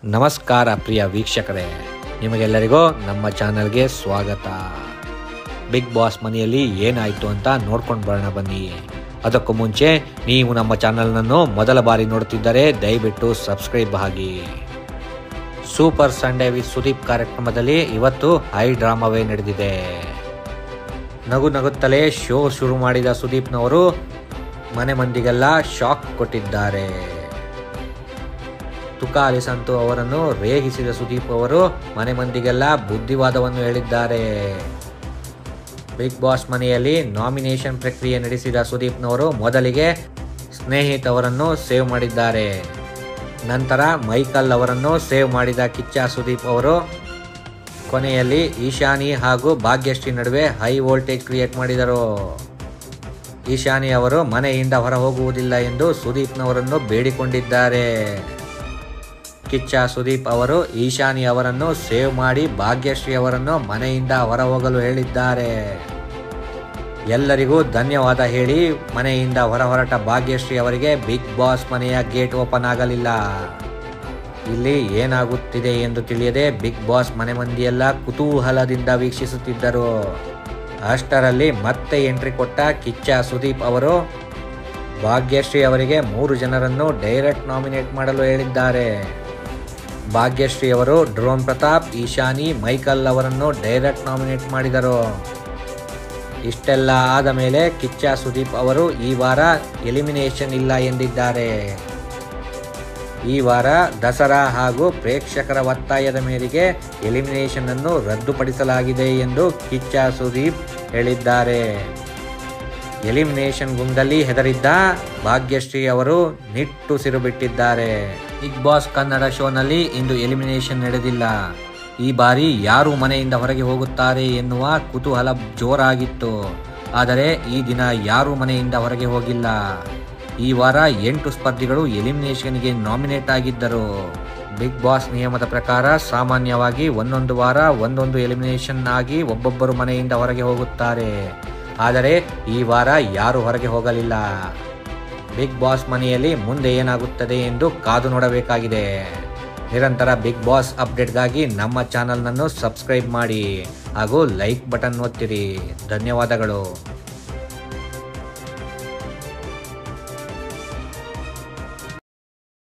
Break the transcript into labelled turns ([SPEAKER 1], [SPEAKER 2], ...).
[SPEAKER 1] ನಮಸ್ಕಾರ ಪ್ರಿಯ ವೀಕ್ಷಕರೇ ನಿಮಗೆಲ್ಲರಿಗೂ ನಮ್ಮ ಚಾನಲ್ಗೆ ಸ್ವಾಗತ ಬಿಗ್ ಬಾಸ್ ಮನೆಯಲ್ಲಿ ಏನಾಯಿತು ಅಂತ ನೋಡ್ಕೊಂಡು ಬರೋಣ ಬನ್ನಿ ಅದಕ್ಕೂ ಮುಂಚೆ ನೀವು ನಮ್ಮ ಚಾನಲ್ನನ್ನು ಮೊದಲ ಬಾರಿ ನೋಡ್ತಿದ್ದರೆ ದಯವಿಟ್ಟು ಸಬ್ಸ್ಕ್ರೈಬ್ ಆಗಿ ಸೂಪರ್ ಸಂಡೇ ವಿತ್ ಸುದೀಪ್ ಕಾರ್ಯಕ್ರಮದಲ್ಲಿ ಇವತ್ತು ಹೈ ಡ್ರಾಮಾವೇ ನಡೆದಿದೆ ನಗು ನಗುತ್ತಲೇ ಶೋ ಶುರು ಮಾಡಿದ ಸುದೀಪ್ನವರು ಮನೆ ಮಂದಿಗೆಲ್ಲ ಶಾಕ್ ಕೊಟ್ಟಿದ್ದಾರೆ ತುಕಾಲಿ ಸಂತು ಅವರನ್ನು ರೇಗಿಸಿದ ಸುದೀಪ್ ಅವರು ಮನೆ ಮಂದಿಗೆಲ್ಲ ಬುದ್ಧಿವಾದವನ್ನು ಹೇಳಿದ್ದಾರೆ ಬಿಗ್ ಬಾಸ್ ಮನೆಯಲ್ಲಿ ನಾಮಿನೇಷನ್ ಪ್ರಕ್ರಿಯೆ ನಡೆಸಿದ ಸುದೀಪ್ನವರು ಮೊದಲಿಗೆ ಸ್ನೇಹಿತ್ ಅವರನ್ನು ಸೇವ್ ಮಾಡಿದ್ದಾರೆ ನಂತರ ಮೈಕಲ್ ಅವರನ್ನು ಸೇವ್ ಮಾಡಿದ ಕಿಚ್ಚ ಸುದೀಪ್ ಅವರು ಕೊನೆಯಲ್ಲಿ ಈಶಾನಿ ಹಾಗೂ ಭಾಗ್ಯಶ್ರೀ ನಡುವೆ ಹೈ ವೋಲ್ಟೇಜ್ ಕ್ರಿಯೇಟ್ ಮಾಡಿದರು ಈಶಾನಿ ಅವರು ಮನೆಯಿಂದ ಹೊರ ಹೋಗುವುದಿಲ್ಲ ಎಂದು ಸುದೀಪ್ನವರನ್ನು ಬೇಡಿಕೊಂಡಿದ್ದಾರೆ ಕಿಚ್ಚ ಸುದೀಪ್ ಅವರು ಈಶಾನಿ ಅವರನ್ನು ಸೇವ್ ಮಾಡಿ ಭಾಗ್ಯಶ್ರೀ ಅವರನ್ನು ಮನೆಯಿಂದ ಹೊರ ಹೋಗಲು ಹೇಳಿದ್ದಾರೆ ಎಲ್ಲರಿಗೂ ಧನ್ಯವಾದ ಹೇಳಿ ಮನೆಯಿಂದ ಹೊರ ಹೊರಟ ಭಾಗ್ಯಶ್ರೀ ಅವರಿಗೆ ಬಿಗ್ ಬಾಸ್ ಮನೆಯ ಗೇಟ್ ಓಪನ್ ಆಗಲಿಲ್ಲ ಇಲ್ಲಿ ಏನಾಗುತ್ತಿದೆ ಎಂದು ತಿಳಿಯದೆ ಬಿಗ್ ಬಾಸ್ ಮನೆ ಮಂದಿಯೆಲ್ಲ ಕುತೂಹಲದಿಂದ ವೀಕ್ಷಿಸುತ್ತಿದ್ದರು ಅಷ್ಟರಲ್ಲಿ ಮತ್ತೆ ಎಂಟ್ರಿ ಕೊಟ್ಟ ಕಿಚ್ಚ ಸುದೀಪ್ ಅವರು ಭಾಗ್ಯಶ್ರೀ ಅವರಿಗೆ ಮೂರು ಜನರನ್ನು ಡೈರೆಕ್ಟ್ ನಾಮಿನೇಟ್ ಮಾಡಲು ಹೇಳಿದ್ದಾರೆ ಭಾಗ್ಯಶ್ರೀ ಅವರು ಡ್ರೋನ್ ಪ್ರತಾಪ್ ಈಶಾನಿ ಮೈಕಲ್ ಅವರನ್ನು ಡೈರೆಕ್ಟ್ ನಾಮಿನೇಟ್ ಮಾಡಿದರು ಇಷ್ಟೆಲ್ಲ ಆದ ಮೇಲೆ ಕಿಚ್ಚ ಸುದೀಪ್ ಅವರು ಈ ವಾರ ಎಲಿಮಿನೇಷನ್ ಇಲ್ಲ ಎಂದಿದ್ದಾರೆ ಈ ವಾರ ದಸರಾ ಹಾಗೂ ಪ್ರೇಕ್ಷಕರ ಒತ್ತಾಯದ ಮೇರೆಗೆ ಎಲಿಮಿನೇಷನ್ ಅನ್ನು ರದ್ದುಪಡಿಸಲಾಗಿದೆ ಎಂದು ಕಿಚ್ಚ ಸುದೀಪ್ ಹೇಳಿದ್ದಾರೆ ಎಲಿಮಿನೇಷನ್ ಗುಂಗಲ್ಲಿ ಹೆದರಿದ್ದ ಭಾಗ್ಯಶ್ರೀ ಅವರು ನಿಟ್ಟುಸಿರು ಬಿಟ್ಟಿದ್ದಾರೆ ಬಿಗ್ ಬಾಸ್ ಕನ್ನಡ ಶೋನಲ್ಲಿ ಇಂದು ಎಲಿಮಿನೇಷನ್ ನಡೆದಿಲ್ಲ ಈ ಬಾರಿ ಯಾರು ಮನೆಯಿಂದ ಹೊರಗೆ ಹೋಗುತ್ತಾರೆ ಎನ್ನುವ ಕುತೂಹಲ ಜೋರಾಗಿತ್ತು ಆದರೆ ಈ ದಿನ ಯಾರು ಮನೆಯಿಂದ ಹೊರಗೆ ಹೋಗಿಲ್ಲ ಈ ವಾರ ಎಂಟು ಸ್ಪರ್ಧಿಗಳು ಎಲಿಮಿನೇಷನ್ಗೆ ನಾಮಿನೇಟ್ ಆಗಿದ್ದರು ಬಿಗ್ ಬಾಸ್ ನಿಯಮದ ಪ್ರಕಾರ ಸಾಮಾನ್ಯವಾಗಿ ಒಂದೊಂದು ವಾರ ಒಂದೊಂದು ಎಲಿಮಿನೇಷನ್ ಆಗಿ ಒಬ್ಬೊಬ್ಬರು ಮನೆಯಿಂದ ಹೊರಗೆ ಹೋಗುತ್ತಾರೆ ಆದರೆ ಈ ವಾರ ಯಾರು ಹೊರಗೆ ಹೋಗಲಿಲ್ಲ ಬಿಗ್ ಬಾಸ್ ಮನೆಯಲ್ಲಿ ಮುಂದೆ ಏನಾಗುತ್ತದೆ ಎಂದು ಕಾದು ನೋಡಬೇಕಾಗಿದೆ ನಿರಂತರ ಬಿಗ್ ಬಾಸ್ ಅಪ್ಡೇಟ್ಗಾಗಿ ನಮ್ಮ ಚಾನಲ್ನನ್ನು ಸಬ್ಸ್ಕ್ರೈಬ್ ಮಾಡಿ ಹಾಗೂ ಲೈಕ್ ಬಟನ್ ಒತ್ತಿರಿ ಧನ್ಯವಾದಗಳು